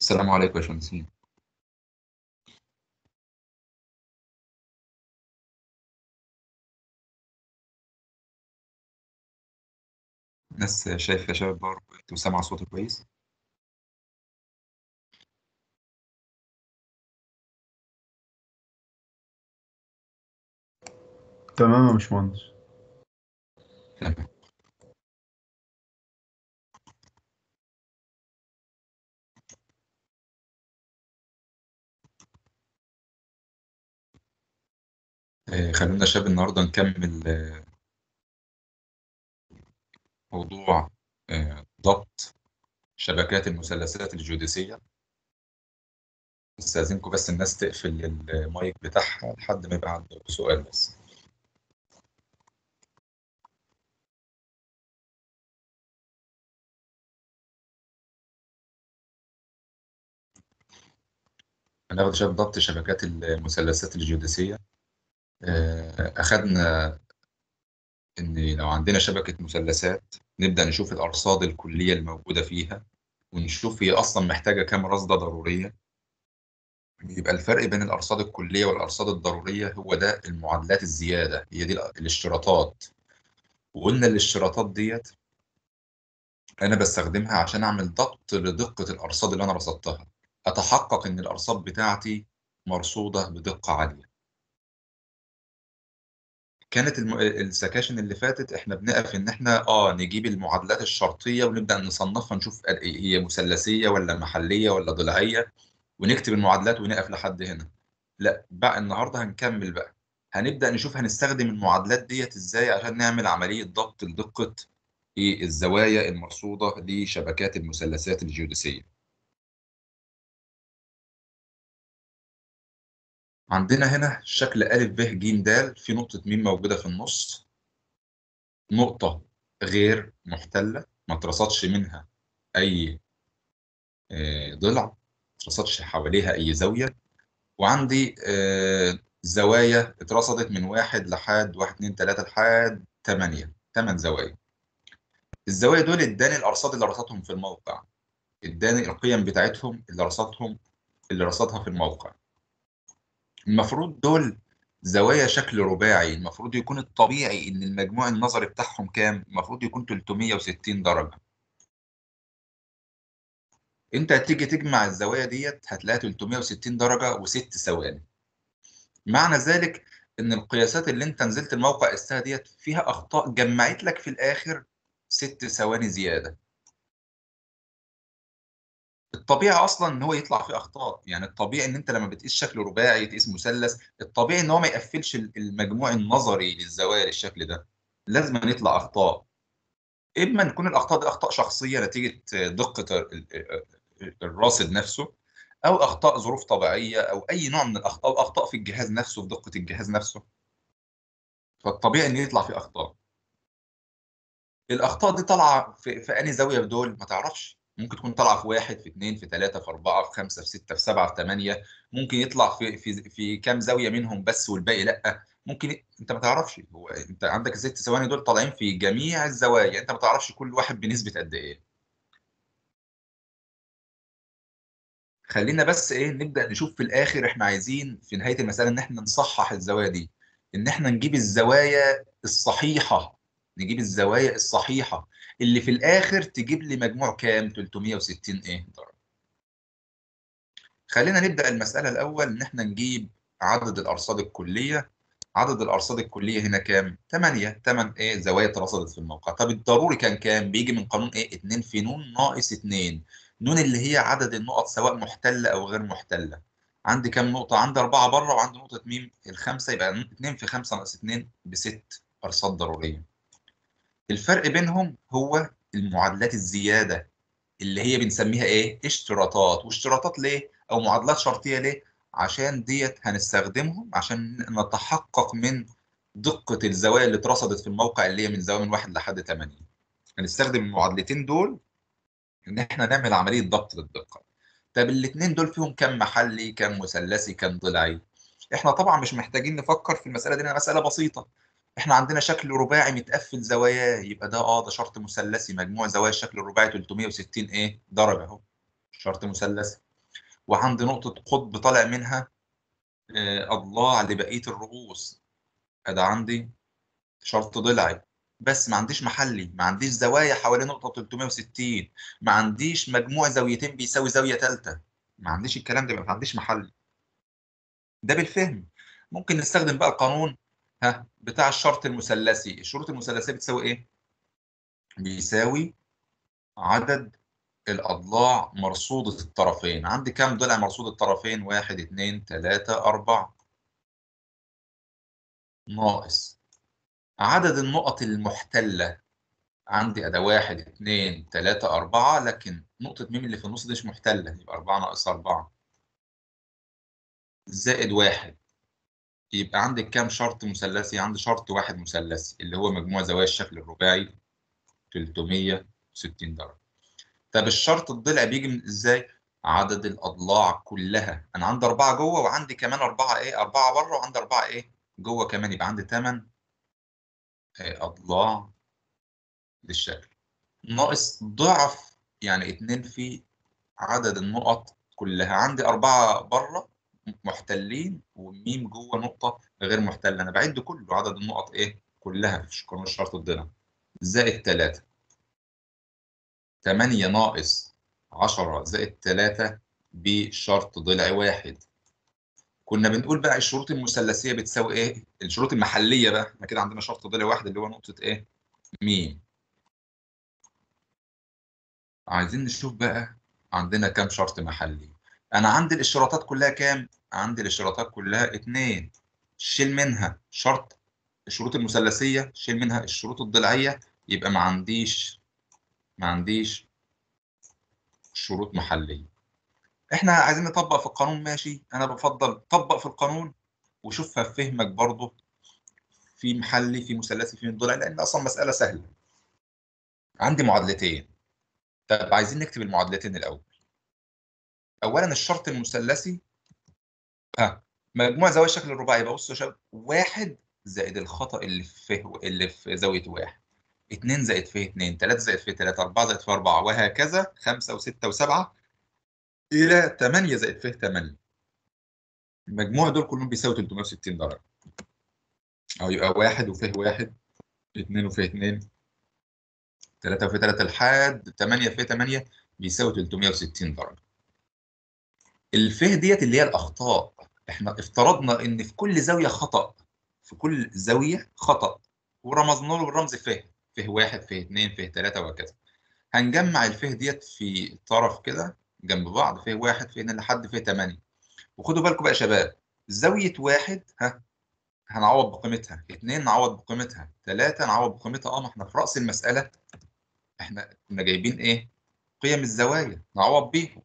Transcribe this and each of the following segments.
السلام عليكم يا باشمهندسين الناس شايفة يا شباب باوربوينت وسامعة صوتي كويس تمام يا باشمهندس تمام آه، خلونا يا شباب النهاردة نكمل آه، موضوع آه، ضبط شبكات المثلثات الجيوديسية استاذنكم بس الناس تقفل المايك بتاعها لحد ما يبقى عنده سؤال بس هناخد يا شباب ضبط شبكات المثلثات الجيوديسية آه، أخدنا إن لو عندنا شبكة مثلثات نبدأ نشوف الأرصاد الكلية الموجودة فيها ونشوف هي أصلا محتاجة كام رصدة ضرورية يبقى الفرق بين الأرصاد الكلية والأرصاد الضرورية هو ده المعادلات الزيادة هي دي الاشتراطات وقلنا الاشتراطات ديت أنا بستخدمها عشان أعمل ضبط لدقة الأرصاد اللي أنا رصدتها أتحقق إن الأرصاد بتاعتي مرصودة بدقة عالية كانت الم... السكاشن اللي فاتت احنا بنقف ان احنا اه نجيب المعادلات الشرطيه ونبدا نصنفها نشوف هي مثلثيه ولا محليه ولا ضلعيه ونكتب المعادلات ونقف لحد هنا لا بقى النهارده هنكمل بقى هنبدا نشوف هنستخدم المعادلات ديت ازاي عشان نعمل عمليه ضبط لدقه ايه الزوايا المرصوده لشبكات المثلثات الجيوديسيه عندنا هنا شكل أ ب ج د في نقطة م موجودة في النص نقطة غير محتلة ما اترصدش منها أي ضلع ما اترصدش حواليها أي زاوية وعندي زوايا اترصدت من واحد لحد واحد اتنين تلاتة لحد تمانية تمن زوايا الزوايا دول اداني الأرصاد اللي رصدهم في الموقع اداني القيم بتاعتهم اللي رصدهم اللي رصدها في الموقع المفروض دول زوايا شكل رباعي المفروض يكون الطبيعي ان المجموع النظري بتاعهم كام المفروض يكون 360 درجة انت هتيجي تجمع الزوايا ديت هتلاقي 360 درجة وست ثواني معنى ذلك ان القياسات اللي انت نزلت الموقع قستها ديت فيها اخطاء جمعت لك في الاخر ست ثواني زيادة الطبيعي اصلا ان هو يطلع فيه اخطاء يعني الطبيعي ان انت لما بتقيس شكل رباعي تقيس مثلث الطبيعي ان هو ما يقفلش المجموع النظري للزوايا للشكل ده لازم أن يطلع اخطاء اما أن تكون الاخطاء دي اخطاء شخصيه نتيجه دقه الراصد نفسه او اخطاء ظروف طبيعيه او اي نوع من الاخطاء او اخطاء في الجهاز نفسه في دقه الجهاز نفسه فالطبيعي ان يطلع فيه اخطاء الاخطاء دي طالعه في, في انهي زاويه في دول ما تعرفش ممكن تكون طالعه في واحد في اثنين في ثلاثه في اربعه في خمسه في سته في سبعه في ثمانيه ممكن يطلع في في في كام زاويه منهم بس والباقي لا ممكن انت ما تعرفش هو انت عندك الست ثواني دول طالعين في جميع الزوايا انت ما تعرفش كل واحد بنسبه قد ايه خلينا بس ايه نبدا نشوف في الاخر احنا عايزين في نهايه المساله ان احنا نصحح الزوايا دي ان احنا نجيب الزوايا الصحيحه نجيب الزوايا الصحيحه اللي في الاخر تجيب لي مجموع كام 360 ايه درجه خلينا نبدا المساله الاول ان احنا نجيب عدد الارصاد الكليه عدد الارصاد الكليه هنا كام 8 8 ايه زوايا اترصدت في الموقع طب الضروري كان كام بيجي من قانون ايه 2 في نون ناقص 2 نون اللي هي عدد النقط سواء محتله او غير محتله عندي كام نقطه عندي اربعه بره وعندي نقطه ميم الخمسه يبقى 2 في 5 ناقص 2 بست ارصاد ضروريه الفرق بينهم هو المعادلات الزيادة اللي هي بنسميها ايه؟ اشتراطات، واشتراطات ليه؟ أو معادلات شرطية ليه؟ عشان ديت هنستخدمهم عشان نتحقق من دقة الزوايا اللي اترصدت في الموقع اللي هي من زاوية من واحد لحد 8 هنستخدم المعادلتين دول إن إحنا نعمل عملية ضبط للدقة. طب الاثنين دول فيهم كم محلي، كم مثلثي، كم ضلعي؟ إحنا طبعا مش محتاجين نفكر في المسألة دي لأنها مسألة بسيطة. احنا عندنا شكل رباعي متقفل زواياه يبقى ده اه ده شرط مثلثي مجموع زوايا الشكل الرباعي 360 ايه درجه اهو شرط مثلثي وعندي نقطة قطب طالع منها أضلاع لبقية الرؤوس أدا عندي شرط ضلعي بس ما عنديش محلي ما عنديش زوايا حوالين نقطة 360 ما عنديش مجموع زاويتين بيساوي زاوية ثالثة ما عنديش الكلام ده ما عنديش محلي ده بالفهم ممكن نستخدم بقى القانون ها بتاع الشرط المثلثي الشروط المثلثية بتساوي ايه بيساوي عدد الأضلاع مرصودة الطرفين عندي كام ضلع مرصود الطرفين واحد اتنين تلاتة أربعة ناقص عدد النقط المحتلة عندي أدا واحد اتنين تلاتة أربعة لكن نقطة ميم اللي في النص دي مش محتلة يبقى أربعة ناقص أربعة زائد واحد يبقى عندك كام شرط مثلثي؟ عندي شرط واحد مثلثي اللي هو مجموع زوايا الشكل الرباعي 360 درجة. طب الشرط الضلع بيجي من ازاي؟ عدد الأضلاع كلها، أنا عندي أربعة جوه وعندي كمان أربعة إيه؟ أربعة بره وعندي أربعة إيه؟ جوه كمان يبقى عندي ثمان أضلاع للشكل. ناقص ضعف يعني اتنين في عدد النقط كلها، عندي أربعة بره محتلين وميم جوه نقطة غير محتلة أنا بعد كله عدد النقط إيه كلها في قانون الشرط الضلع زائد 3 8 ناقص 10 زائد 3 بشرط ضلع واحد كنا بنقول بقى الشروط المثلثية بتساوي إيه الشروط المحلية بقى احنا كده عندنا شرط ضلع واحد اللي هو نقطة إيه ميم عايزين نشوف بقى عندنا كام شرط محلي انا عندي الاشتراطات كلها كام عندي الاشتراطات كلها اتنين شيل منها شرط الشروط المثلثيه شيل منها الشروط الضلعيه يبقى ما عنديش ما عنديش شروط محليه احنا عايزين نطبق في القانون ماشي انا بفضل طبق في القانون وشوفها في فهمك برضه في محلي في مثلثي في ضلعي لان اصلا مساله سهله عندي معادلتين طب عايزين نكتب المعادلتين الاول اولا الشرط المثلثي ها مجموع زوايا الشكل الرباعي يبقى بصوا يا شباب واحد زائد الخطا اللي في اللي في زاويه واحد 2 زائد فيه 2 3 زائد فيه 3 4 زائد فيه 4 وهكذا 5 و6 و7 الى 8 زائد فيه 8 المجموع دول كلهم بيساوي 360 درجه او يبقى واحد وفيه واحد 2 وفيه 2 3 وفيه 3 لحد 8 فيه 8 بيساوي 360 درجه الفه ديت اللي هي الاخطاء احنا افترضنا ان في كل زاويه خطا في كل زاويه خطا ورمزنا له بالرمز فه فه واحد فه اثنين فه ثلاثه وهكذا هنجمع الفه ديت في طرف كده جنب بعض فه واحد فه اثنين لحد فه ثمانيه وخدوا بالكم بقى يا شباب زاويه واحد ها هنعوض بقيمتها اثنين نعوض بقيمتها ثلاثه نعوض بقيمتها اه ما احنا في راس المساله احنا كنا جايبين ايه قيم الزوايا نعوض بيهم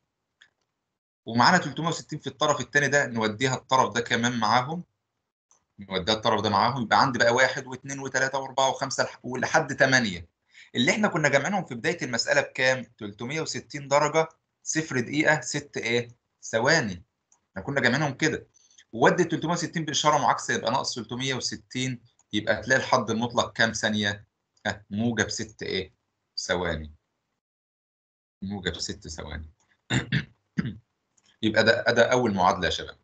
ومعانا 360 في الطرف الثاني ده نوديها الطرف ده كمان معاهم نوديها الطرف ده معاهم يبقى عندي بقى واحد واثنين وثلاثه واربعه وخمسه ولحد ثمانيه اللي احنا كنا جامعينهم في بدايه المساله بكام؟ 360 درجه صفر دقيقه ست ايه؟ ثواني احنا كنا جامعينهم كده وودي 360 باشاره معاكسه يبقى ناقص 360 يبقى هتلاقي الحد المطلق كام ثانيه؟ ها موجب ست ايه؟ ثواني موجب ست ثواني يبقى ده ده اول معادله يا شباب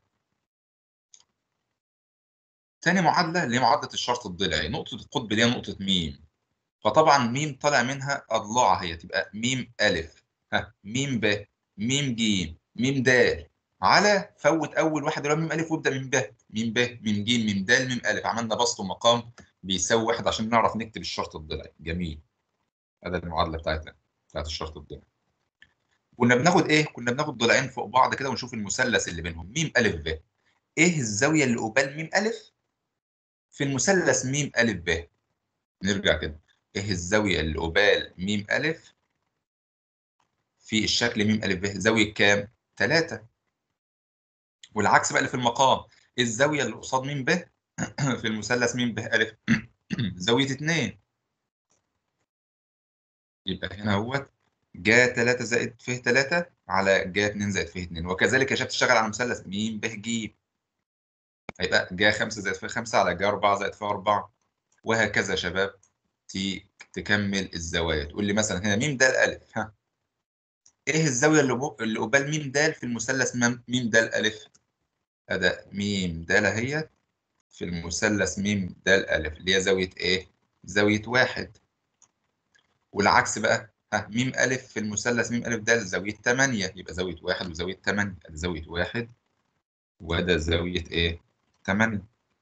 تاني معادله اللي هي معادله الشرط الضلعي نقطه القطب اللي هي نقطه ميم فطبعا ميم طالع منها اضلاع هي تبقى ميم الف ها ميم ب ميم ج ميم د على فوت اول واحد اللي هو ميم الف وابدا من ب ميم ب ميم ج ميم د ميم الف عملنا بسط ومقام بيساوي واحد عشان نعرف نكتب الشرط الضلعي جميل هذا المعادله بتاعتنا بتاعت الشرط الضلعي كنا بناخد ايه؟ كنا بناخد ضلعين فوق بعض كده ونشوف المثلث اللي بينهم ميم الف ب. ايه الزاويه اللي قبال ميم الف؟ في المثلث ميم الف ب. نرجع كده. ايه الزاويه اللي قبال ميم الف؟ في الشكل ميم الف ب زاويه كام؟ 3. والعكس بقى اللي في المقام الزاويه اللي قصاد ميم ب في المثلث ميم ب الف زاويه 2. يبقى هنا اهوت جا 3 زائد ف 3 على جا 2 زائد ف 2 وكذلك يا شباب تشتغل على مثلث م ب ج هيبقى جا 5 زائد ف 5 على جا 4 زائد ف 4 وهكذا يا شباب تكمل الزوايا تقول لي مثلا هنا م د الالف ها ايه الزاويه اللي بو- اللي قبال م د في المثلث م م د الف اداء م د اهي في المثلث م د الف اللي هي زاويه ايه زاويه واحد والعكس بقى ها م الف في المثلث م الف د زاويه 8 يبقى زاويه واحد وزاويه 8 ادي زاويه واحد وده زاويه ايه 8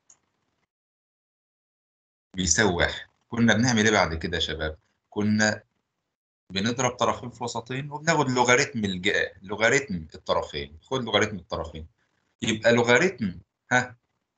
بيساوي واحد كنا بنعمل ايه بعد كده يا شباب كنا بنضرب طرفين في وسطين وبناخد لوغاريتم الج... لوغاريتم الطرفين خد لوغاريتم الطرفين يبقى لوغاريتم ها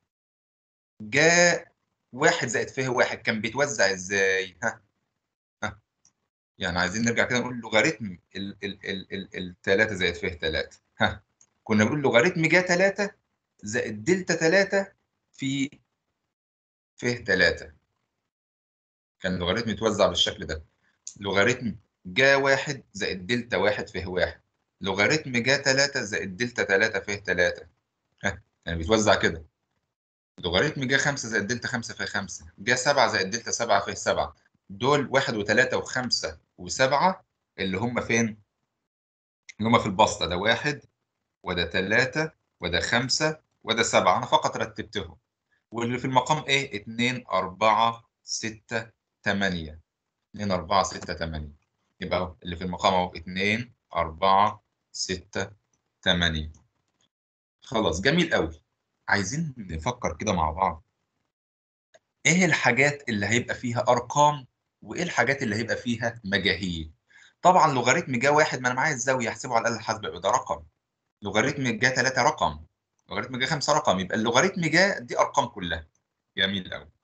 جاء واحد زائد فيه واحد كان بيتوزع ازاي ها ها يعني عايزين نرجع كده نقول لوغاريتم ال ال ال ال التلاتة زائد فيه تلاتة ها كنا بنقول لوغاريتم جا تلاتة زائد دلتا تلاتة في فيه تلاتة كان لوغاريتم يتوزع بالشكل ده لوغاريتم جا واحد زائد دلتا واحد فيه واحد لوغاريتم جا تلاتة زائد دلتا تلاتة فيه تلاتة ها يعني بيتوزع كده لوغاريتم جا خمسة زائد دلتا خمسة فيه خمسة جا سبعة زائد دلتا سبعة فيه سبعة دول واحد وتلاتة وخمسة وسبعة اللي هم فين؟ اللي هم في البسطة ده واحد وده تلاتة وده خمسة وده سبعة أنا فقط رتبتهم واللي في المقام إيه؟ اتنين أربعة ستة تمانية اتنين أربعة ستة تمانية يبقى أهو اللي في المقام أهو اتنين أربعة ستة تمانية خلاص جميل قوي عايزين نفكر كده مع بعض ايه الحاجات اللي هيبقى فيها ارقام وايه الحاجات اللي هيبقى فيها مجاهيل طبعا لوغاريتم جا واحد ما انا معايا الزاويه احسبه على الاله الحاسبه يبقى ده رقم لوغاريتم جا 3 رقم لوغاريتم جا 5 رقم يبقى اللوغاريتم جا دي ارقام كلها جميل قوي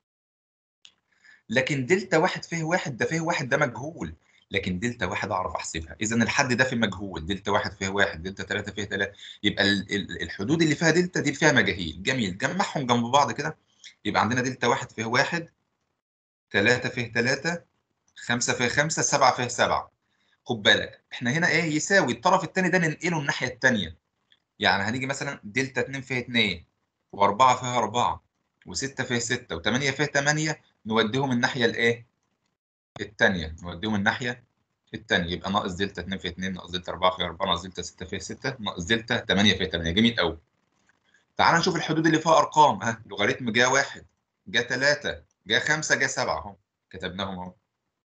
لكن دلتا واحد فيه واحد ده فيه واحد ده مجهول لكن دلتا واحد اعرف احسبها اذا الحد ده في مجهول دلتا واحد فيه واحد دلتا 3 فيه 3 يبقى ال- ال- الحدود اللي فيها دلتا دي فيها مجاهيل جميل جمعهم جنب بعض كده يبقى عندنا دلتا واحد فيه واحد 3 فيه 3 5 فيه 5 7 فيه 7 خد بالك احنا هنا ايه يساوي الطرف الثاني ده ننقله الناحيه الثانيه يعني هنيجي مثلا دلتا 2 فيه 2 و4 فيها 4 و6 فيه 6 و8 فيه 8 نوديهم الناحيه الايه الثانيه نوديهم الناحيه الثانيه يبقى ناقص دلتا 2 في 2 ناقص دلتا 4 في 4 ناقص دلتا 6 في 6 ناقص دلتا 8 في 8 جميل قوي تعال نشوف الحدود اللي فيها ارقام ها لوغاريتم جا 1 جا 3 جا 5 جا 7 اهو كتبناهم اهو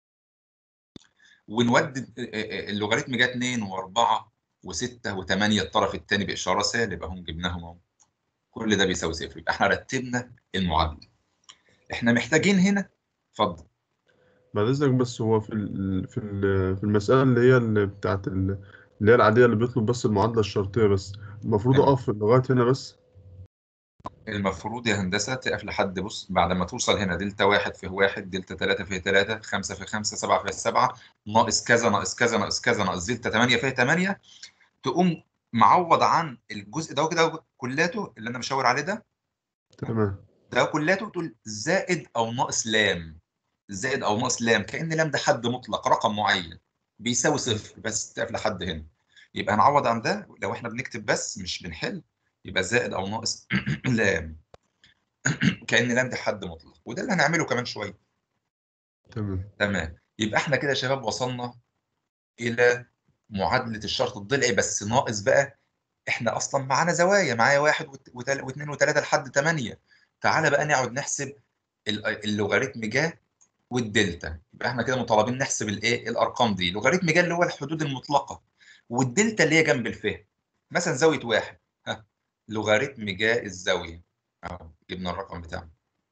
ونودي اللوغاريتم جا 2 و4 و6 و8 الطرف الثاني باشاره سالب اهم جبناهم اهو كل ده بيساوي صفر يبقى احنا رتبنا المعادله احنا محتاجين هنا اتفضل بعد إذنك بس هو في ال... في ال... في المسألة اللي هي اللي بتاعت ال... اللي هي العادية اللي بيطلب بس المعادلة الشرطية بس المفروض تمام. أقف لغاية هنا بس المفروض يا هندسه تقف لحد بص بعد ما توصل هنا دلتا واحد في واحد دلتا 3 في 3 5 في 5 7 في 7 ناقص كذا ناقص كذا ناقص كذا ناقص دلتا 8 في 8 تقوم معوض عن الجزء ده كده كلاته اللي انا مشاور عليه ده تمام ده كلاته تقول زائد او ناقص لام زائد او ناقص لام كان لام ده حد مطلق رقم معين بيساوي صفر بس تقف لحد هنا يبقى هنعوض عن ده لو احنا بنكتب بس مش بنحل يبقى زائد او ناقص لام كان لام ده حد مطلق وده اللي هنعمله كمان شويه تمام تمام يبقى احنا كده يا شباب وصلنا الى معادله الشرط الضلعي بس ناقص بقى احنا اصلا معانا زوايا معايا واحد وت- وتل- واثنين وثلاثه لحد ثمانيه تعالى بقى نقعد نحسب ال- اللوغاريتم جا والدلتا يبقى احنا كده مطالبين نحسب الايه الارقام دي لوغاريتم جا اللي هو الحدود المطلقه والدلتا اللي هي جنب الفهم مثلا زاويه واحد ها لوغاريتم جا الزاويه اهو جبنا الرقم بتاعنا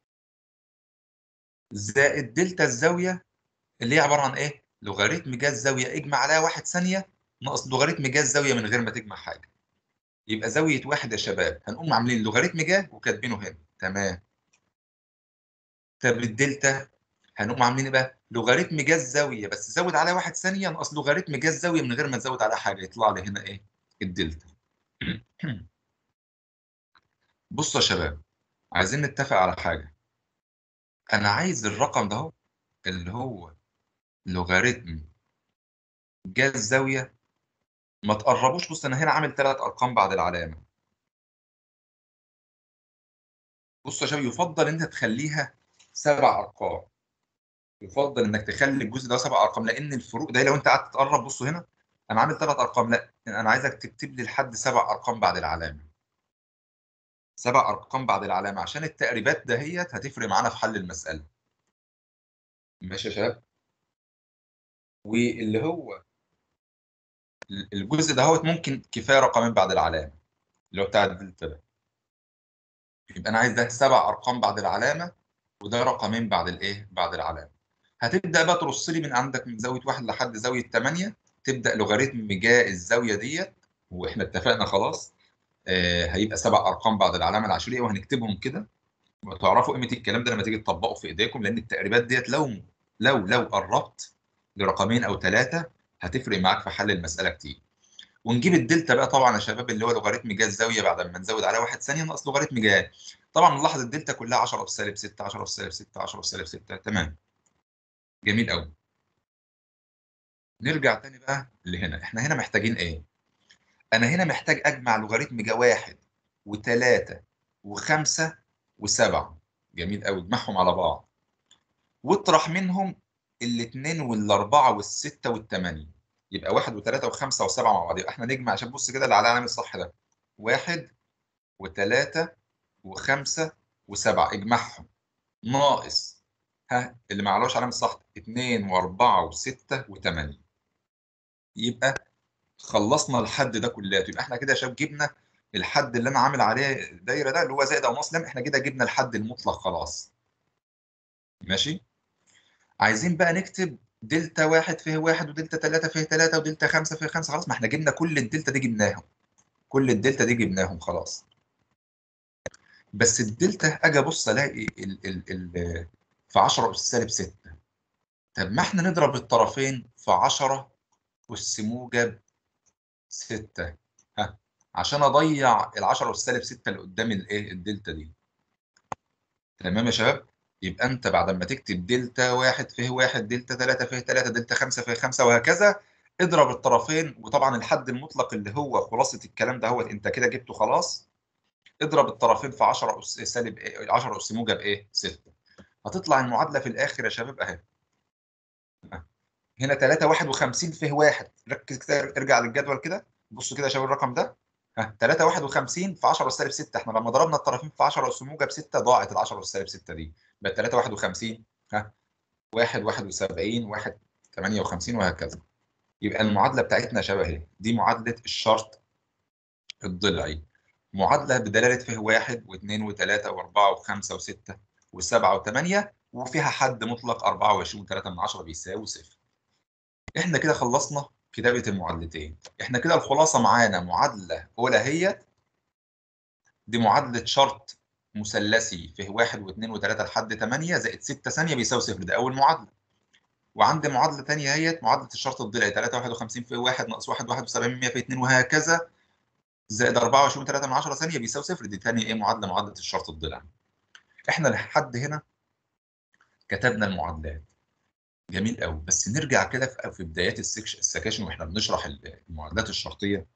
زائد دلتا الزاويه اللي هي عباره عن ايه لوغاريتم جا الزاويه اجمع عليها واحد ثانيه ناقص لوغاريتم جا الزاويه من غير ما تجمع حاجه يبقى زاويه واحد يا شباب هنقوم عاملين لوغاريتم جا وكاتبينه هنا تمام طب الدلتا هنقوم عاملين ايه بقى لوغاريتم جا الزاويه بس زود عليها واحد ثانيه ناقص لوغاريتم جا الزاويه من غير ما تزود عليها حاجه يطلع لي هنا ايه الدلتا بصوا يا شباب عايزين نتفق على حاجه انا عايز الرقم ده اهو اللي هو لوغاريتم جا الزاويه ما تقربوش بص انا هنا عامل ثلاث ارقام بعد العلامه بص يا شباب يفضل انت تخليها سبع ارقام يفضل انك تخلي الجزء ده سبع ارقام لان الفروق ده لو انت قعدت تقرب بصوا هنا انا عامل ثلاث ارقام لا انا عايزك تكتب لي لحد سبع ارقام بعد العلامه سبع ارقام بعد العلامه عشان التقريبات دهيت هتفرق معانا في حل المساله ماشي يا شباب واللي هو الجزء دهوت ممكن كفايه رقمين بعد العلامه اللي هو بتاع الدلتا ده يبقى انا عايز ده سبع ارقام بعد العلامه وده رقمين بعد الايه بعد العلامه هتبدا بقى ترص لي من عندك من زاويه واحد لحد زاويه 8 تبدا لوغاريتم جاء الزاويه ديت واحنا اتفقنا خلاص آه هيبقى سبع ارقام بعد العلامه العشريه وهنكتبهم كده وتعرفوا قيمه الكلام ده لما تيجي تطبقه في ايديكم لان التقريبات ديت لو لو لو قربت لرقمين او ثلاثه هتفرق معاك في حل المساله كتير ونجيب الدلتا بقى طبعا يا شباب اللي هو لوغاريتم جا الزاويه بعد ما نزود عليها واحد ثانيه ناقص لوغاريتم جا طبعا نلاحظ الدلتا كلها 10 في سالب 6 10 في سالب 6 10 في سالب 6 تمام جميل قوي نرجع تاني بقى لهنا احنا هنا محتاجين ايه انا هنا محتاج اجمع لوغاريتم جا واحد وثلاثة وخمسة وسبعة جميل قوي اجمعهم على بعض واطرح منهم الاثنين والاربعة والستة والثمانية يبقى واحد وثلاثة وخمسة وسبعة مع بعض يبقى احنا نجمع عشان بص كده اللي على العلامة الصح ده واحد وثلاثة وخمسة وسبعة اجمعهم ناقص ها اللي ما علوش علامة صح اثنين واربعة وستة وثمانية يبقى خلصنا الحد ده كلياته يبقى احنا كده يا شباب جبنا الحد اللي انا عامل عليه دايره ده اللي هو زائد او ناقص لام احنا كده جبنا الحد المطلق خلاص ماشي عايزين بقى نكتب دلتا واحد فيه واحد ودلتا ثلاثة فيه ثلاثة ودلتا خمسة فيه خمسة خلاص ما احنا جبنا كل الدلتا دي جبناهم كل الدلتا دي جبناهم خلاص بس الدلتا اجي ابص الاقي ال ال ال في 10 اس سالب 6 طب ما احنا نضرب الطرفين في 10 اس موجب 6 ها عشان اضيع ال 10 اس سالب 6 اللي قدام الايه الدلتا دي تمام يا شباب يبقى انت بعد ما تكتب دلتا واحد فيه واحد دلتا 3 فيه 3 دلتا 5 فيه 5 وهكذا اضرب الطرفين وطبعا الحد المطلق اللي هو خلاصه الكلام ده هو انت كده جبته خلاص اضرب الطرفين في 10 اس سالب 10 اس موجب ايه 6 هتطلع المعادله في الاخر يا شباب اهي هنا 3 51 فيه واحد ركز كده ارجع للجدول كده بص كده يا شباب الرقم ده ها 3 51 في 10 سالب 6 احنا لما ضربنا الطرفين في 10 اس موجب 6 ضاعت ال 10 سالب 6 دي بقت 3 51 ها 1 71 1 58 وهكذا يبقى المعادله بتاعتنا شبه اهي دي معادله الشرط الضلعي معادله بدلاله فيه واحد واثنين وثلاثه واربعه وخمسه وسته وسبعه وثمانيه وفيها حد مطلق 24 3 من 10 بيساوي صفر. احنا كده خلصنا كتابه المعادلتين، احنا كده الخلاصه معانا معادله اولى هي دي معادله شرط مثلثي فيه واحد واثنين وثلاثه لحد 8 زائد 6 ثانيه بيساوي صفر ده اول معادله. وعندي معادله ثانيه هي معادله الشرط الضلعي 3 51 في 1 ناقص 1 71 100 في 2 وهكذا زائد 24 3 من 10 ثانيه بيساوي صفر دي ثاني ايه معادله معادله الشرط الضلعي. احنا لحد هنا كتبنا المعادلات جميل قوي بس نرجع كده في بدايات السكاشن واحنا بنشرح المعادلات الشرطيه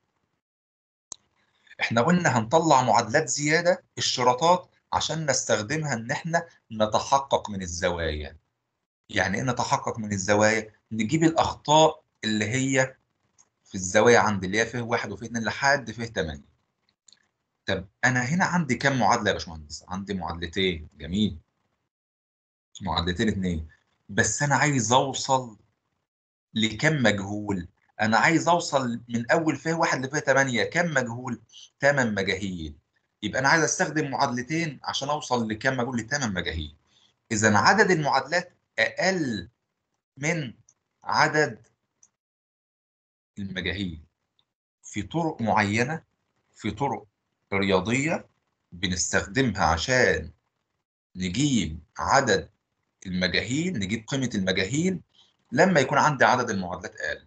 احنا قلنا هنطلع معادلات زياده الشرطات عشان نستخدمها ان احنا نتحقق من الزوايا يعني ايه نتحقق من الزوايا نجيب الاخطاء اللي هي في الزوايا عندي اللي هي فيه واحد وفيه اتنين لحد فيه تمانية طب انا هنا عندي كام معادله يا باشمهندس عندي معادلتين جميل معادلتين اتنين بس انا عايز اوصل لكم مجهول انا عايز اوصل من اول فيه واحد لفيه 8 كم مجهول 8 مجاهيل يبقى انا عايز استخدم معادلتين عشان اوصل لكم مجهول ل 8 مجاهيل اذا عدد المعادلات اقل من عدد المجاهيل في طرق معينه في طرق رياضيه بنستخدمها عشان نجيب عدد المجاهيل نجيب قيمة المجاهيل لما يكون عندي عدد المعادلات أقل.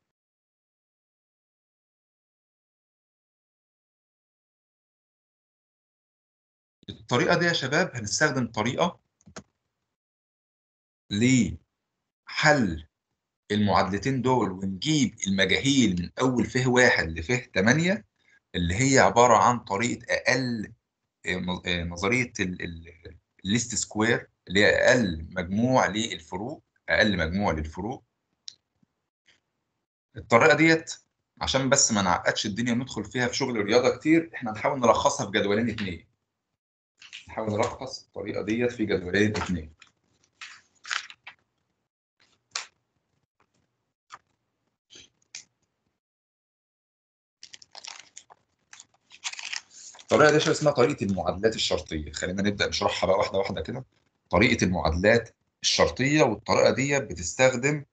الطريقة دي يا شباب هنستخدم طريقة لحل المعادلتين دول ونجيب المجاهيل من أول فيه واحد لفيه 8 اللي هي عبارة عن طريقة أقل نظرية الليست سكوير اللي هي اقل مجموع للفروق اقل مجموع للفروق الطريقه ديت عشان بس ما نعقدش الدنيا وندخل فيها في شغل رياضه كتير احنا هنحاول نلخصها في جدولين اتنين نحاول نلخص الطريقه ديت في جدولين اتنين الطريقه دي اسمها طريقه المعادلات الشرطيه خلينا نبدا نشرحها بقى واحده واحده كده طريقه المعادلات الشرطيه والطريقه دي بتستخدم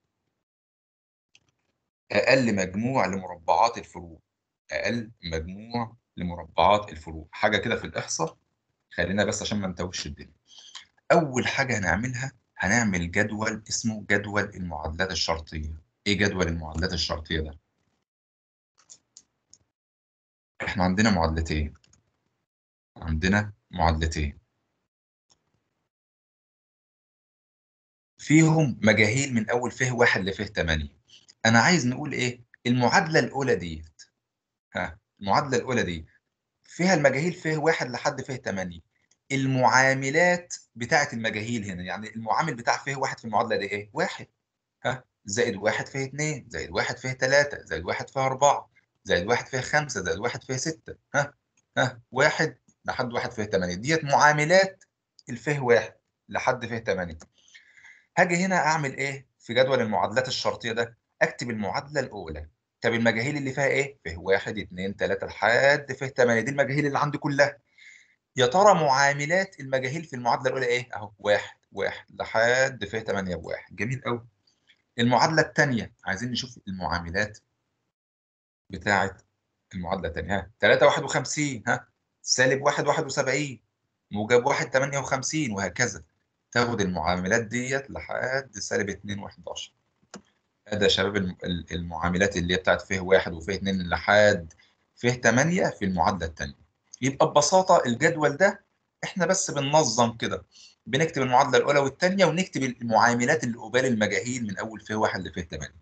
اقل مجموع لمربعات الفروع اقل مجموع لمربعات الفروع حاجه كده في الاحصاء خلينا بس عشان ما نتوهش الدنيا اول حاجه هنعملها هنعمل جدول اسمه جدول المعادلات الشرطيه ايه جدول المعادلات الشرطيه ده احنا عندنا معادلتين عندنا معادلتين فيهم مجاهيل من اول فه واحد لفه 8 انا عايز نقول ايه المعادله الاولى ديت ها المعادله الاولى دي فيها المجاهيل فه واحد لحد فه 8 المعاملات بتاعه المجاهيل هنا يعني المعامل بتاع فه واحد في المعادله دي ايه واحد ها زائد واحد فه 2 زائد واحد فه 3 زائد واحد فه 4 زائد واحد فه 5 زائد واحد فه 6 ها ها واحد لحد واحد فه 8 ديت معاملات الفه واحد لحد فه 8 هاجي هنا اعمل ايه في جدول المعادلات الشرطيه ده اكتب المعادله الاولى طب المجاهيل اللي فيها ايه فيه واحد اتنين تلاته لحد فيه 8 دي المجاهيل اللي عندي كلها يا ترى معاملات المجاهيل في المعادله الاولى ايه اهو واحد واحد لحد فيه 8 بواحد جميل قوي المعادله الثانيه عايزين نشوف المعاملات بتاعه المعادله الثانيه ها 3 51 ها سالب 1 71 موجب 1 58 وهكذا تاخد المعاملات ديت لحد سالب 2 و11 ده يا شباب المعاملات اللي هي بتاعت فه 1 وفه 2 لحد فه 8 في المعادله الثانيه يبقى ببساطه الجدول ده احنا بس بننظم كده بنكتب المعادله الاولى والثانيه ونكتب المعاملات اللي قبال المجاهيل من اول فه 1 لفه 8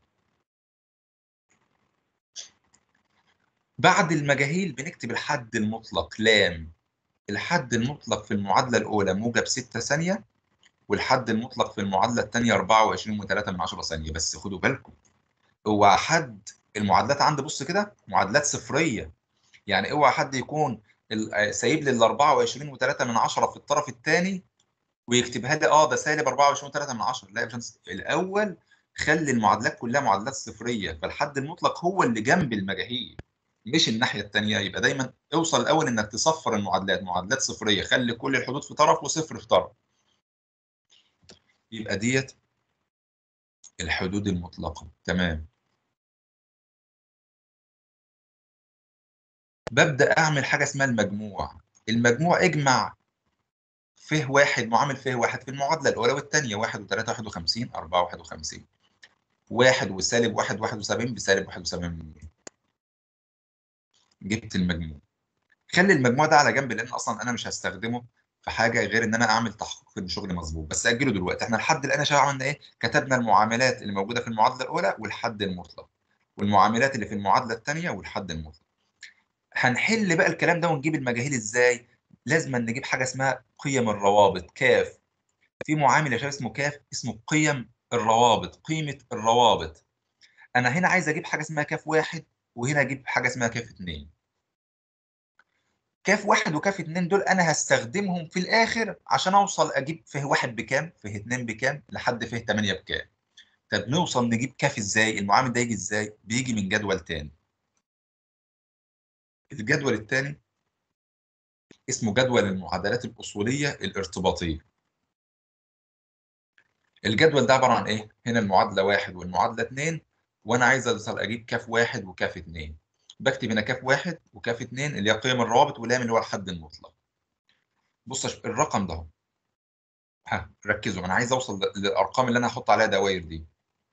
بعد المجاهيل بنكتب الحد المطلق لام الحد المطلق في المعادله الاولى موجب 6 ثانيه والحد المطلق في المعادله الثانيه 24 و3 من 10 ثانيه بس خدوا بالكم هو حد المعادلات عندي بص كده معادلات صفريه يعني اوعى حد يكون سايب لي ال 24 و3 من 10 في الطرف الثاني ويكتبها لي اه ده سالب 24 و3 من 10 لا يا باشمهندس الاول خلي المعادلات كلها معادلات صفريه فالحد المطلق هو اللي جنب المجاهيل مش الناحيه الثانيه يبقى دايما اوصل الاول انك تصفر المعادلات معادلات صفريه خلي كل الحدود في طرف وصفر في طرف يبقى ديت الحدود المطلقة تمام ببدأ أعمل حاجة اسمها المجموع المجموع اجمع فيه واحد معامل فيه واحد في المعادلة الأولى والثانية واحد وثلاثة واحد وخمسين أربعة واحد وخمسين واحد وسالب واحد واحد وسبعين بسالب واحد وسبعين جبت المجموع خلي المجموع ده على جنب لأن أصلا أنا مش هستخدمه في حاجه غير ان انا اعمل تحقيق ان شغلي مظبوط بس اجله دلوقتي احنا لحد الان يا شباب عملنا ايه كتبنا المعاملات اللي موجوده في المعادله الاولى والحد المطلق والمعاملات اللي في المعادله الثانيه والحد المطلق هنحل بقى الكلام ده ونجيب المجاهيل ازاي لازم نجيب حاجه اسمها قيم الروابط كاف في معامل يا شباب اسمه كاف اسمه قيم الروابط قيمه الروابط انا هنا عايز اجيب حاجه اسمها كاف واحد وهنا اجيب حاجه اسمها كاف اثنين كاف واحد وكاف اتنين دول انا هستخدمهم في الاخر عشان اوصل اجيب فيه واحد بكام فيه اتنين بكام لحد فيه تمانية بكام طب نوصل نجيب كاف ازاي المعامل ده يجي ازاي بيجي من جدول تاني الجدول الثاني اسمه جدول المعادلات الاصوليه الارتباطيه الجدول ده عباره عن ايه هنا المعادله واحد والمعادله اتنين وانا عايز اوصل اجيب كاف واحد وكاف اتنين بكتب هنا كاف واحد وكاف اتنين اللي هي قيم الروابط ولام اللي هو الحد المطلق. بص الرقم ده ها ركزوا انا عايز اوصل للارقام اللي انا هحط عليها دواير دي.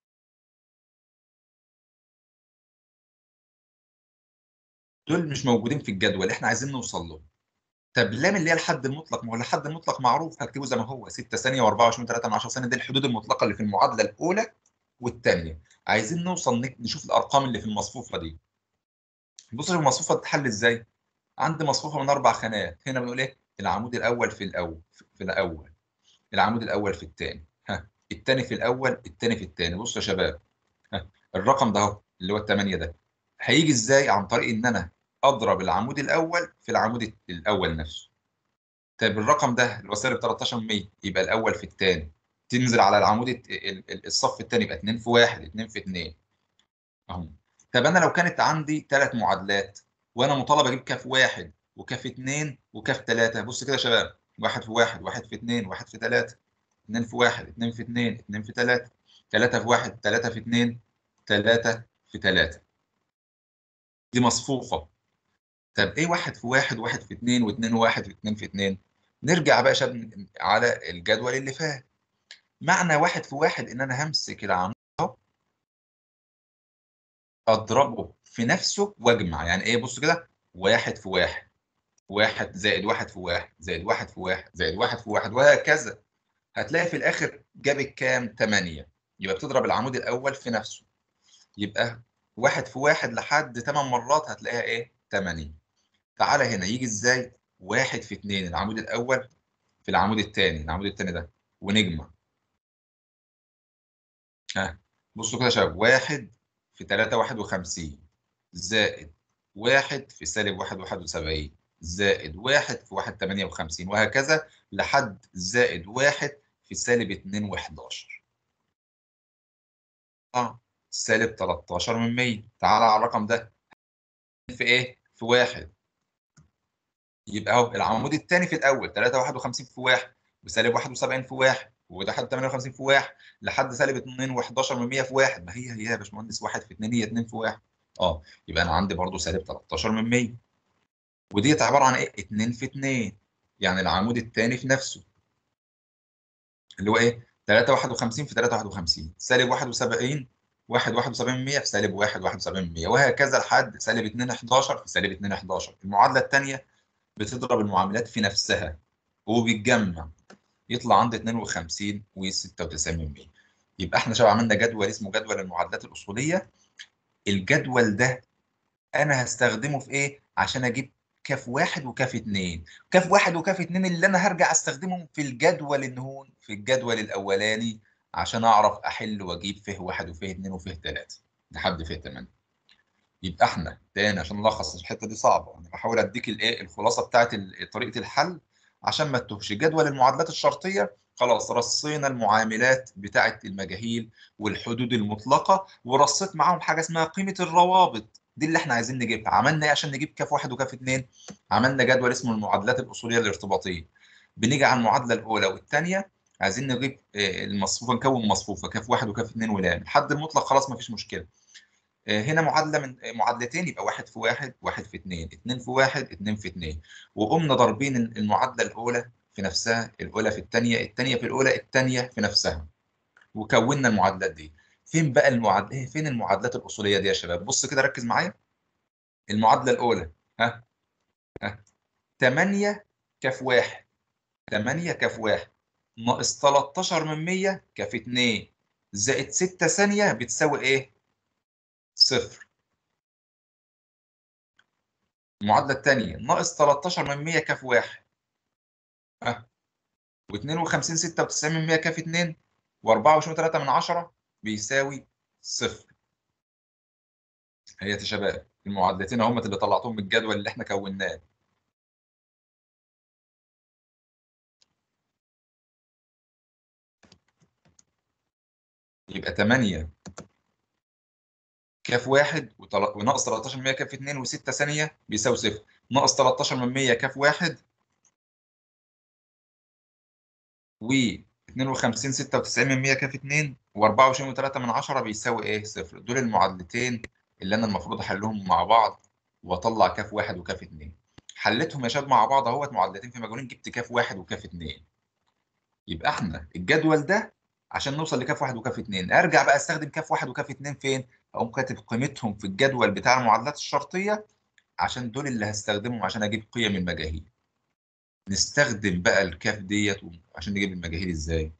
دول مش موجودين في الجدول احنا عايزين نوصل له. طب لام اللي هي الحد المطلق ما هو الحد المطلق معروف هكتبه زي ما هو 6 ثانيه و24 3 من 10 ثانيه دي الحدود المطلقه اللي في المعادله الاولى والثانيه. عايزين نوصل نشوف الارقام اللي في المصفوفه دي. بص المصفوفه بتتحل ازاي؟ عندي مصفوفه من اربع خانات هنا بنقول ايه؟ العمود الاول في الاول في الاول العمود الاول في الثاني ها الثاني في الاول الثاني في الثاني بصوا يا شباب ها الرقم ده اهو اللي هو الثمانيه ده هيجي ازاي عن طريق ان انا اضرب العمود الاول في العمود الاول نفسه طيب الرقم ده اللي هو سالب 13 100 يبقى الاول في الثاني تنزل على العمود الت- ال- ال- الصف الثاني يبقى 2 في 1 2 في 2 اهو طب انا لو كانت عندي ثلاث معادلات وانا مطالب اجيب كاف واحد وكاف اثنين وكاف ثلاثه بص كده يا شباب واحد في واحد واحد في اثنين واحد في ثلاثه اثنين في واحد اثنين في اثنين اثنين في ثلاثه ثلاثه في واحد ثلاثه في اثنين ثلاثه في ثلاثه دي مصفوفه طب ايه واحد في واحد واحد في اثنين واثنين واحد واثنين في اثنين نرجع بقى يا شباب على الجدول اللي فات معنى واحد في واحد ان انا همسك العمود اهو اضربه في نفسه واجمع يعني ايه بص كده واحد في واحد واحد زائد واحد في واحد زائد واحد في واحد زائد واحد في واحد وهكذا هتلاقي في الاخر جابت كام 8 يبقى بتضرب العمود الاول في نفسه يبقى واحد في واحد لحد 8 مرات هتلاقيها ايه 8 تعالى هنا يجي ازاي واحد في اتنين العمود الاول في العمود الثاني العمود الثاني ده ونجمع ها بصوا كده يا شباب واحد في 3 51 زائد واحد في سالب واحد واحد وسبعين زائد واحد في واحد تمانية وخمسين وهكذا لحد زائد واحد في سالب اتنين وحداشر اه سالب 13 من 100 تعالى على الرقم ده في ايه؟ في واحد يبقى اهو العمود الثاني في الاول 3 51 في واحد وسالب 71 في واحد وده حد 58 في واحد لحد سالب 2 و11 من 100 في واحد ما هي هي يا باشمهندس واحد في 2 هي 2 في واحد اه يبقى انا عندي برضو سالب 13 من 100 وديت عباره عن ايه 2 في 2 يعني العمود الثاني في نفسه اللي هو ايه 3 51 في 3 51 سالب 71 1 71 100 في سالب 1 71 100 وهكذا لحد سالب 2 11 في سالب 2 11 المعادله الثانيه بتضرب المعاملات في نفسها وبيتجمع يطلع عندي 52 و96 من 100 يبقى احنا شباب عملنا جدول اسمه جدول المعادلات الاصوليه الجدول ده انا هستخدمه في ايه عشان اجيب كاف واحد وكاف اتنين كاف واحد وكاف اتنين اللي انا هرجع استخدمهم في الجدول النهون في الجدول الاولاني عشان اعرف احل واجيب فيه واحد وفيه اتنين وفيه تلاته لحد فيه تمانيه يبقى احنا تاني عشان نلخص الحته دي صعبه انا بحاول اديك الايه الخلاصه بتاعت طريقه الحل عشان ما تتوهش جدول المعادلات الشرطيه خلاص رصينا المعاملات بتاعت المجاهيل والحدود المطلقه ورصيت معاهم حاجه اسمها قيمه الروابط دي اللي احنا عايزين نجيبها عملنا ايه عشان نجيب كاف واحد وكاف اتنين عملنا جدول اسمه المعادلات الاصوليه الارتباطيه بنيجي على المعادله الاولى والثانيه عايزين نجيب المصفوفه نكون مصفوفه كاف واحد وكاف اتنين ولام الحد المطلق خلاص ما فيش مشكله هنا معادله من معادلتين يبقى واحد في واحد واحد في اتنين اتنين في واحد اتنين في اتنين وقمنا ضاربين المعادله الاولى في نفسها الاولى في الثانيه الثانيه في الاولى الثانيه في نفسها وكونا المعادلات دي فين بقى المعادله فين المعادلات الاصوليه دي يا شباب بص كده ركز معايا المعادله الاولى ها ها 8 كاف واحد 8 كاف واحد ناقص 13 من 100 كاف 2 زائد 6 ثانيه بتساوي ايه صفر المعادلة الثانية ناقص 13 من 100 كاف واحد ها و52 96 من 100 كاف 2 و24 3 من 10 بيساوي صفر هي يا شباب المعادلتين هم اللي طلعتهم من الجدول اللي احنا كوناه يبقى 8 كاف واحد وناقص 13 من 100 كاف 2 و6 ثانيه بيساوي صفر ناقص 13 من 100 كاف واحد و 52 96 من 100 كاف 2 و24 و3 من 10 بيساوي ايه صفر دول المعادلتين اللي انا المفروض احلهم مع بعض واطلع كاف واحد وكاف 2 حليتهم يا شباب مع بعض اهوت معادلتين في مجهولين جبت كاف واحد وكاف 2 يبقى احنا الجدول ده عشان نوصل لكاف واحد وكاف اتنين ارجع بقى استخدم كاف واحد وكاف اتنين فين؟ اقوم كاتب قيمتهم في الجدول بتاع المعادلات الشرطيه عشان دول اللي هستخدمهم عشان اجيب قيم المجاهيل. نستخدم بقى الكاف ديت عشان نجيب المجاهيل ازاي؟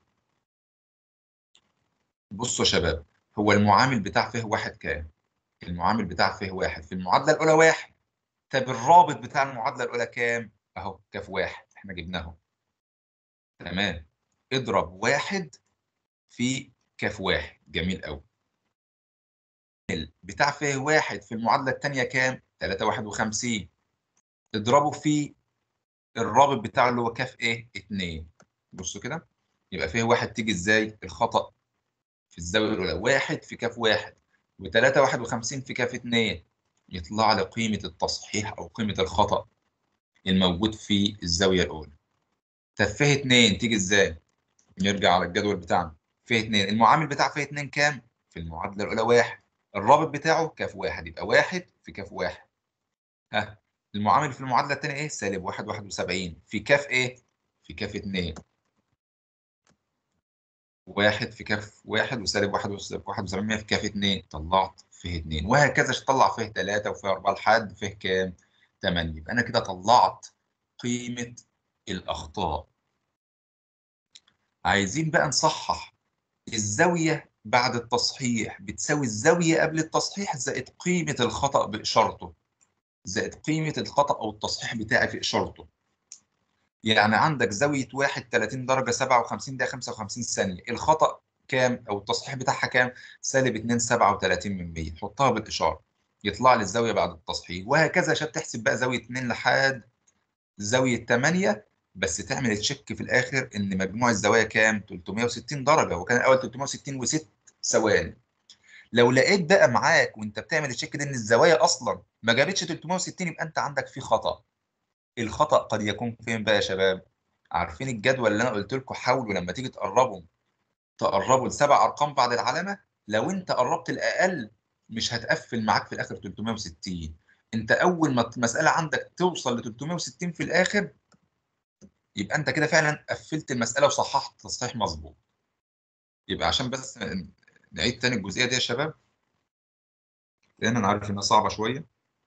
بصوا يا شباب هو المعامل بتاع فيه واحد كام؟ المعامل بتاع فيه واحد في المعادله الاولى واحد. طب الرابط بتاع المعادله الاولى كام؟ اهو كاف واحد احنا جبناه. تمام اضرب واحد في كاف واحد جميل قوي بتاع ف واحد في المعادله الثانيه كام 351 اضربه في الرابط بتاعه اللي هو كاف ايه 2 بصوا كده يبقى فيه واحد تيجي ازاي الخطأ في الزاوية الأولى واحد في كاف واحد وتلاتة واحد وخمسين في كاف اتنين يطلع لي قيمة التصحيح أو قيمة الخطأ الموجود في الزاوية الأولى طب فيه اتنين تيجي ازاي؟ نرجع على الجدول بتاعنا فيه اتنين المعامل بتاع فيه اتنين كام؟ في المعادلة الأولى واحد الرابط بتاعه كاف واحد يبقى واحد في كاف واحد ها المعامل في المعادلة التانية ايه؟ سالب واحد واحد وسبعين في كاف ايه؟ في كاف اتنين واحد في كاف واحد وسالب واحد واحد وسبعين في كاف اتنين طلعت فيه اتنين وهكذا تطلع فيه تلاتة وفيه أربعة لحد فيه كام؟ تمانية يبقى أنا كده طلعت قيمة الأخطاء عايزين بقى نصحح الزاوية بعد التصحيح بتساوي الزاوية قبل التصحيح زائد قيمة الخطأ بإشارته زائد قيمة الخطأ أو التصحيح بتاعي في إشارته يعني عندك زاوية واحد 30 درجة 57 دقيقة 55 ثانية الخطأ كام أو التصحيح بتاعها كام؟ سالب 2 37 من 100 حطها بالإشارة يطلع لي الزاوية بعد التصحيح وهكذا عشان تحسب بقى زاوية 2 لحد زاوية 8 بس تعمل تشيك في الآخر إن مجموع الزوايا كام؟ 360 درجة وكان الأول 360 و6 ثواني لو لقيت بقى معاك وانت بتعمل التشيك ده ان الزوايا اصلا ما جابتش 360 يبقى انت عندك في خطأ الخطأ قد يكون فين بقى يا شباب؟ عارفين الجدول اللي انا قلت لكم حاولوا لما تيجي تقربوا تقربوا لسبع ارقام بعد العلامه لو انت قربت الاقل مش هتقفل معاك في الاخر 360 انت اول ما المساله عندك توصل ل 360 في الاخر يبقى انت كده فعلا قفلت المساله وصححت تصحيح مظبوط يبقى عشان بس نعيد تاني الجزئيه دي يا شباب لان انا عارف انها صعبه شويه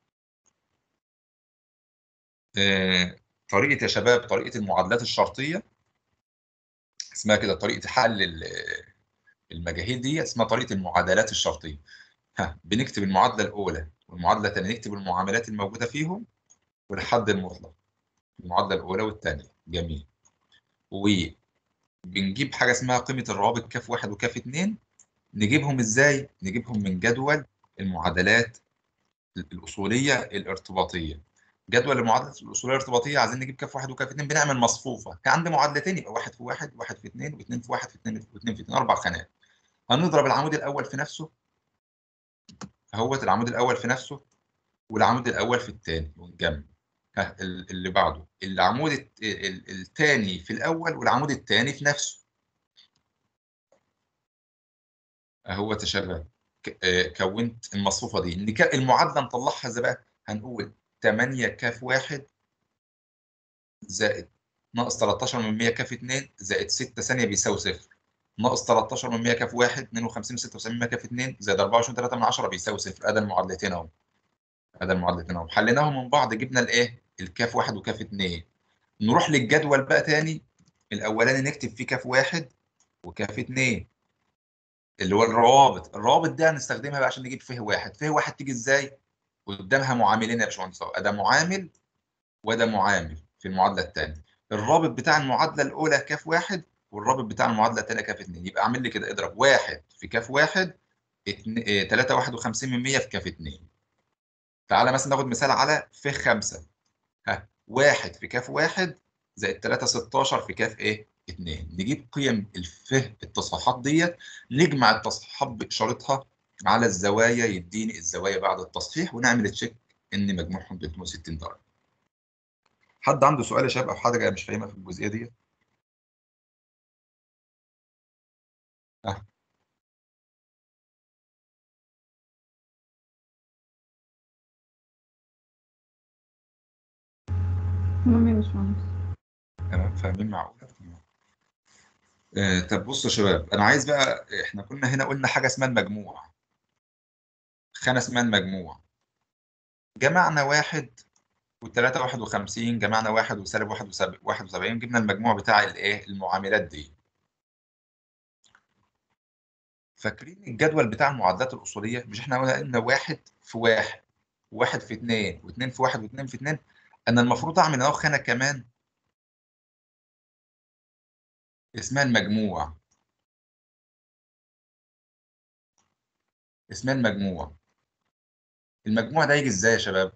آه، طريقه يا شباب طريقه المعادلات الشرطيه اسمها كده طريقه حل ال- المجاهيل دي اسمها طريقه المعادلات الشرطيه ها بنكتب المعادله الاولى والمعادله الثانيه نكتب المعاملات الموجوده فيهم والحد المطلق المعادله الاولى والثانيه جميل وبنجيب حاجه اسمها قيمه الروابط كاف واحد وكاف اتنين نجيبهم ازاي نجيبهم من جدول المعادلات الاصوليه الارتباطيه جدول المعادلات الاصوليه الارتباطيه عايزين نجيب كاف واحد وكاف اتنين بنعمل مصفوفه كان عندي معادلتين يبقى واحد في واحد واحد في اتنين واثنين في واحد في اتنين واثنين في اتنين اربع خانات هنضرب العمود الاول في نفسه اهوت العمود الاول في نفسه والعمود الاول في الثاني ونجمع ها ال- اللي بعده العمود الثاني في الاول والعمود الثاني في نفسه اهوت يا شباب ك- آه، كونت المصفوفه دي نك- المعادله نطلعها ازاي بقى هنقول 8 كاف واحد زائد ناقص 13 من 100 كاف 2 زائد 6 ثانيه بيساوي صفر ناقص 13 من 100 كاف 1 52 و76 من 100 كاف 2 زائد 24 3 من 10 بيساوي صفر ادي المعادلتين اهو ادي المعادلتين اهو حليناهم من بعض جبنا الايه الكاف 1 وكاف 2 نروح للجدول بقى تاني الاولاني نكتب فيه كاف 1 وكاف 2 اللي هو الروابط الروابط دي هنستخدمها بقى عشان نجيب فيه واحد فيه واحد تيجي ازاي قدامها معاملين يا باشمهندس اهو ده معامل وده معامل في المعادله الثانيه الرابط بتاع المعادله الاولى كاف واحد والرابط بتاع المعادله الثانيه كاف 2 يبقى اعمل لي كده اضرب واحد في كاف واحد 3 51 من 100 في كاف 2 تعالى مثلا ناخد مثال على ف 5 ها واحد في كاف واحد زائد 3 16 في كاف ايه 2 نجيب قيم الفه التصحيحات ديت نجمع التصحيحات باشارتها على الزوايا يديني الزوايا بعد التصحيح ونعمل تشيك ان مجموعهم 360 درجه حد عنده سؤال يا شباب او حاجه مش فاهمها في الجزئيه دي ها تمام يا باشمهندس تمام فاهمين معقوله تمام. آه طب بصوا يا شباب انا عايز بقى احنا كنا هنا قلنا حاجه اسمها المجموع خانه اسمها المجموع جمعنا واحد والتلاتة واحد وخمسين جمعنا واحد وسالب واحد وسب- واحد وسبعين جبنا المجموع بتاع الايه المعاملات دي فاكرين الجدول بتاع المعادلات الأصولية مش احنا قلنا ان واحد في واحد واحد في اتنين واتنين في واحد واتنين في اتنين انا المفروض اعمل اهو خانة كمان اسمها المجموع اسمها المجموع المجموع ده يجي ازاي يا شباب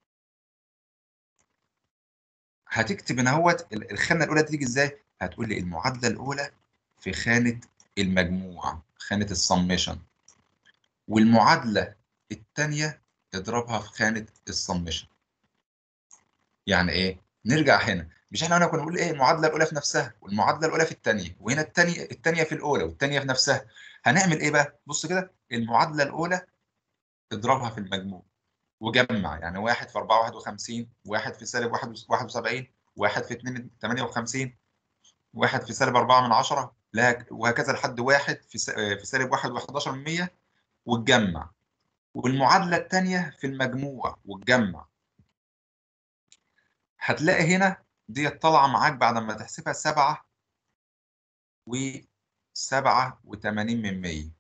هتكتب هنا اهوت ال- الخانه الاولى تيجي ازاي هتقول لي المعادله الاولى في خانه المجموع خانه السميشن والمعادله الثانيه اضربها في خانه السميشن يعني ايه نرجع هنا مش احنا هنا كنا بنقول ايه المعادله الاولى في نفسها والمعادله الاولى في الثانيه وهنا الثانيه الثانيه في الاولى والثانيه في نفسها هنعمل ايه بقى بص كده المعادله الاولى اضربها في المجموع وجمع يعني واحد في 4 51 واحد في سالب 71 واحد في 2 58 واحد في سالب 4 من 10 لا وهكذا لحد واحد في س- في سالب 1 و11 من 100 وتجمع والمعادله الثانيه في المجموع وتجمع هتلاقي هنا ديت طالعه معاك بعد ما تحسبها 7 و 87 من 100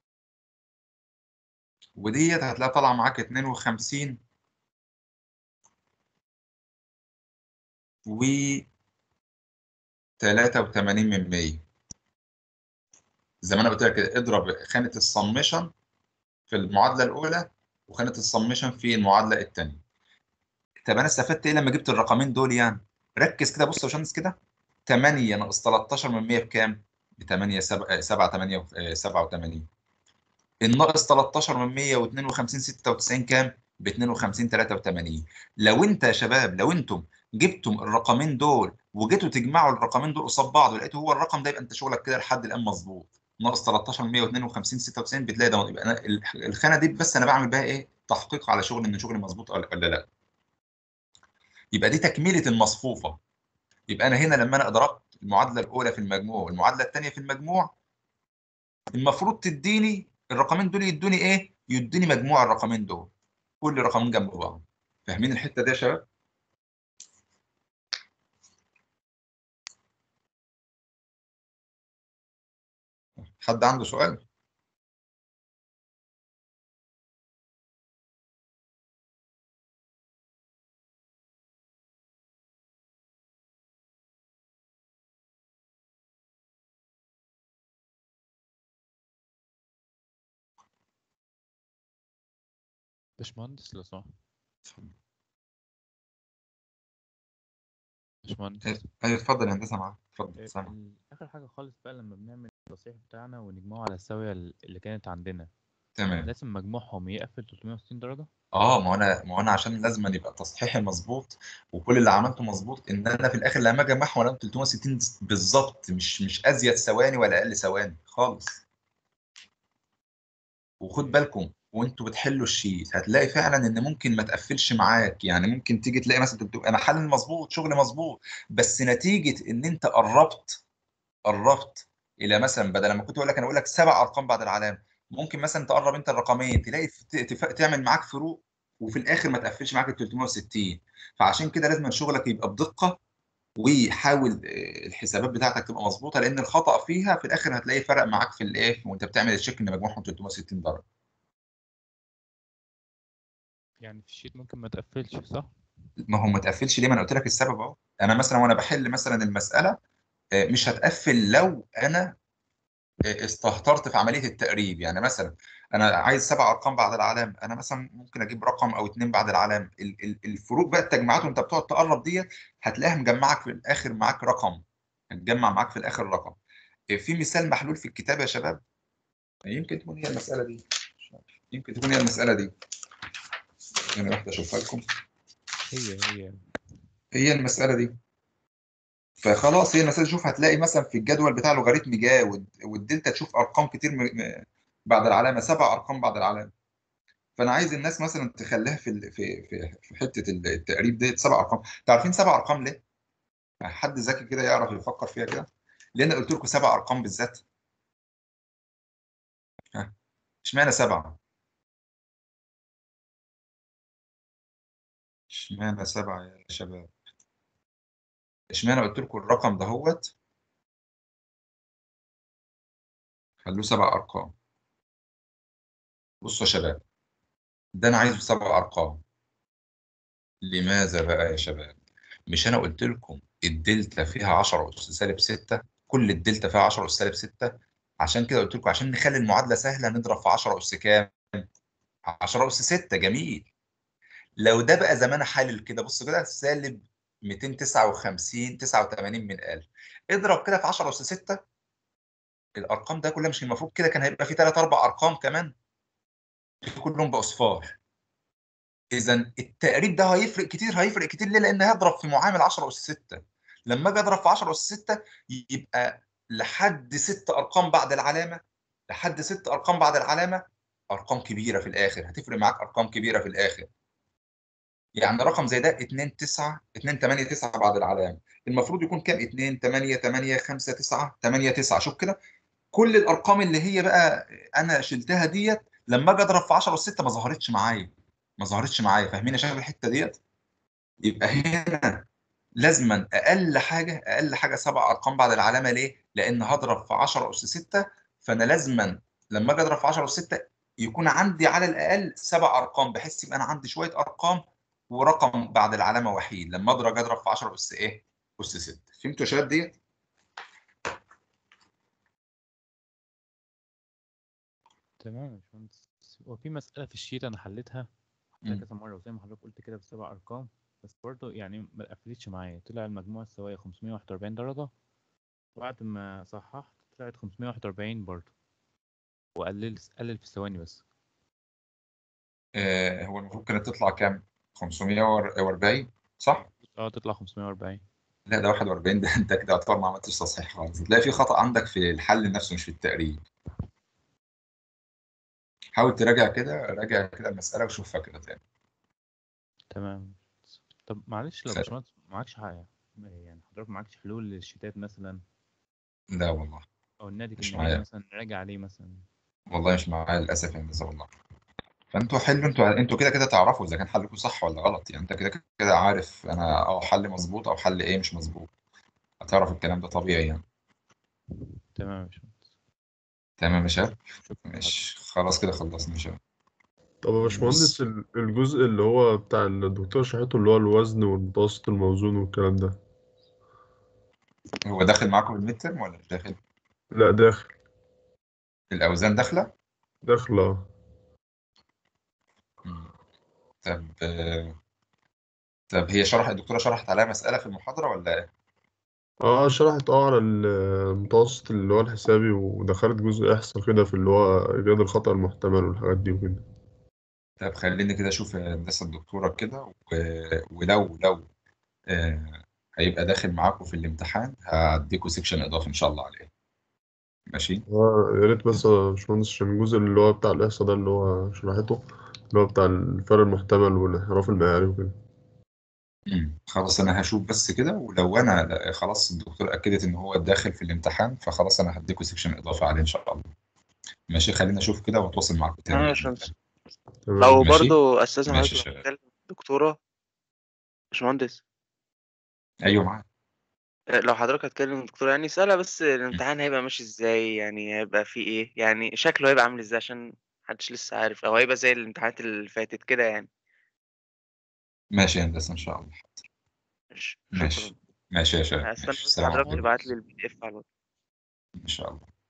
وديت هتلاقيها طالعه معاك 52 و 83 من 100 زي ما انا قلت لك كده اضرب خانه السمشن في المعادله الاولى وخانه السمشن في المعادله الثانيه طب انا استفدت ايه لما جبت الرقمين دول يعني ركز كده بص يا باشمهندس كده 8 ناقص 13 من 100 بكام؟ ب 8 7 7 8 87 الناقص 13 من 152 96 كام؟ ب 52 83 لو انت يا شباب لو انتم جبتم الرقمين دول وجيتوا تجمعوا الرقمين دول قصاد بعض ولقيته هو الرقم ده يبقى انت شغلك كده لحد الان مظبوط ناقص 13 من 152 96 بتلاقي ده يبقى انا ال- الخانه دي بس انا بعمل بها ايه؟ تحقيق على شغل ان شغلي مظبوط ولا ولا لا. يبقى دي تكمله المصفوفه يبقى انا هنا لما انا ضربت المعادله الاولى في المجموع والمعادله الثانيه في المجموع المفروض تديني الرقمين دول يدوني ايه؟ يدوني مجموع الرقمين دول كل رقمين جنب بعض فاهمين الحته دي يا شباب؟ حد عنده سؤال؟ باشمهندس لو سمحت باشمهندس ايوه اتفضل يا هندسه معاك آه، اتفضل سامع ال- اخر حاجه خالص بقى لما بنعمل التصحيح بتاعنا ونجمعه على الزاويه ال- اللي كانت عندنا تمام لازم مجموعهم يقفل 360 درجه اه ما انا ما انا عشان لازم أن يبقى تصحيحي مظبوط وكل اللي عملته مظبوط ان انا في الاخر لما اجي اجمعهم الاقيهم 360 بالظبط مش مش ازيد ثواني ولا اقل ثواني خالص وخد بالكم وانتوا بتحلوا الشيت هتلاقي فعلا ان ممكن ما تقفلش معاك يعني ممكن تيجي تلاقي مثلا تبقى انا حل مظبوط شغل مظبوط بس نتيجه ان انت قربت قربت الى مثلا بدل ما كنت اقول لك انا اقول لك سبع ارقام بعد العلامه ممكن مثلا تقرب انت الرقمين تلاقي ت- تف- تعمل معاك فروق وفي الاخر ما تقفلش معاك ال 360 فعشان كده لازم شغلك يبقى بدقه وحاول آه، الحسابات بتاعتك تبقى مظبوطه لان الخطا فيها في الاخر هتلاقي فرق معاك في الايه وانت بتعمل الشيك ان مجموعهم 360 درجه يعني في الشيت ممكن ما تقفلش صح ما هو ما تقفلش ليه ما انا قلت لك السبب اهو انا مثلا وانا بحل مثلا المساله آه، مش هتقفل لو انا آه، استهترت في عمليه التقريب يعني مثلا انا عايز سبع ارقام بعد العلامه انا مثلا ممكن اجيب رقم او اتنين بعد العلامه ال- ال- الفروق بقى التجمعات وانت بتقعد تقرب ديت هتلاقيها مجمعك في الاخر معاك رقم هتجمع معاك في الاخر رقم آه، في مثال محلول في الكتاب يا شباب يمكن تكون هي المساله دي يمكن تكون هي المساله دي انا واحده اشوفها لكم هي هي هي المساله دي فخلاص هي المساله شوف هتلاقي مثلا في الجدول بتاع لوغاريتم جا والد- والدلتا تشوف ارقام كتير م... م... بعد العلامه سبع ارقام بعد العلامه فانا عايز الناس مثلا تخليها في ال... في في في حته التقريب ديت سبع ارقام تعرفين سبع ارقام ليه؟ حد ذكي كده يعرف يفكر فيها كده لان قلت لكم سبع ارقام بالذات ها اشمعنى سبعه؟ اشمعنى سبعه يا شباب؟ اشمعنى قلت لكم الرقم دهوت خلوه سبع ارقام بصوا يا شباب ده انا عايزه سبع ارقام لماذا بقى يا شباب مش انا قلت لكم الدلتا فيها 10 اس سالب 6 كل الدلتا فيها 10 اس سالب 6 عشان كده قلت لكم عشان نخلي المعادله سهله نضرب في 10 اس كام 10 أس 6 جميل لو ده بقى زمان حلل كده بص كده سالب 259 89 من 1000 اضرب كده في 10 أس 6 الأرقام ده كلها مش المفروض كده كان هيبقى في 3 4 أرقام كمان كلهم بأصفار إذا التقريب ده هيفرق كتير هيفرق كتير ليه؟ لأن هيضرب في معامل 10 أس 6 لما أجي أضرب في 10 أس 6 يبقى لحد ست أرقام بعد العلامة لحد ست أرقام بعد العلامة أرقام كبيرة في الآخر هتفرق معاك أرقام كبيرة في الآخر يعني رقم زي ده 2 9 2 8 9 بعد العلامة المفروض يكون كام 2 8 8 5 9 8 9 شوف كده كل الأرقام اللي هي بقى أنا شلتها ديت لما أجي أضرب في 10 أس 6 ما ظهرتش معايا ما ظهرتش معايا فاهمين يا شباب الحتة ديت يبقى هنا لازما اقل حاجه اقل حاجه سبع ارقام بعد العلامه ليه؟ لان هضرب في 10 اس 6 فانا لازما لما اجي اضرب في 10 اس 6 يكون عندي على الاقل سبع ارقام بحيث يبقى انا عندي شويه ارقام ورقم بعد العلامه وحيد لما اضرب اضرب في 10 اس ايه؟ اس 6 فهمتوا يا شباب ديت؟ تمام يا باشمهندس هو في مسألة في الشيت أنا حليتها حليتها مم. كذا مرة وزي ما حضرتك قلت كده بسبع أرقام بس برضه يعني ما قفلتش معايا طلع المجموع السوية 541 درجة بعد ما صححت طلعت 541 برضه وقلل قلل في الثواني بس آه هو المفروض كانت تطلع كام؟ 540 صح؟ اه تطلع 540 لا ده 41 ده انت كده يعتبر ما عملتش تصحيح خالص تلاقي في خطأ عندك في الحل نفسه مش في التقريب حاول تراجع كده راجع كده المسألة وشوفها كده تاني تمام طب معلش لو خير. باشمهندس معكش حاجة يعني حضرتك معكش حلول للشيتات مثلا لا والله أو الناتج مش النهائي معايا. مثلا نراجع عليه مثلا والله مش معايا للاسف يا هندسه والله فانتوا حلوا انتوا انتوا كده كده تعرفوا اذا كان حلكم صح ولا غلط يعني انت كده كده عارف انا اه حل مظبوط او حل ايه مش مظبوط هتعرف الكلام ده طبيعي يعني تمام يا باشمهندس تمام يا شباب شكرا لحضرتك. ماشي خلاص كده خلصنا يا شباب طب يا باشمهندس ال- الجزء اللي هو بتاع الدكتور شرحته اللي هو الوزن والمتوسط الموزون والكلام ده هو داخل معاكم الميد ترم ولا مش داخل لا داخل الاوزان داخله داخل اه مم. طب آه، طب هي شرح الدكتوره شرحت عليها مساله في المحاضره ولا ايه اه شرحت اه على المتوسط اللي هو الحسابي ودخلت جزء احصاء كده في اللي هو ايجاد الخطأ المحتمل والحاجات دي وكده طب خليني كده اشوف هندسه الدكتوره كده و- ولو لو آه، هيبقى داخل معاكم في الامتحان هديكوا سيكشن اضافي ان شاء الله عليه ماشي آه، يا ريت بس يا باشمهندس عشان الجزء اللي هو بتاع الإحصاء ده اللي هو شرحته اللي هو بتاع الفرق المحتمل والانحراف المعياري وكده مم. خلاص انا هشوف بس كده ولو انا لا- خلاص الدكتور اكدت ان هو داخل في الامتحان فخلاص انا هديكوا سيكشن اضافي عليه ان شاء الله ماشي خلينا اشوف كده واتواصل معاكم تاني تمام يا بإذن الله. باشمهندس تمام لو ماشي. برضو استاذن ماشي حضرتك يا لو شباب. هتكلم دكتورة باشمهندس ايوه معاك آه، لو حضرتك هتكلم دكتورة يعني اسألها بس الامتحان هيبقى ماشي ازاي يعني هيبقى فيه ايه يعني شكله هيبقى عامل ازاي عشان محدش لسه عارف او هيبقى زي الامتحانات اللي فاتت كده يعني ماشي يا هندسه ان شاء الله ماشي ماشي شكرا ماشي يا شباب هستنى ماشي بس السلام حضرتك عليكم تبعت لي البي دي اف على الواتس. ان شاء الله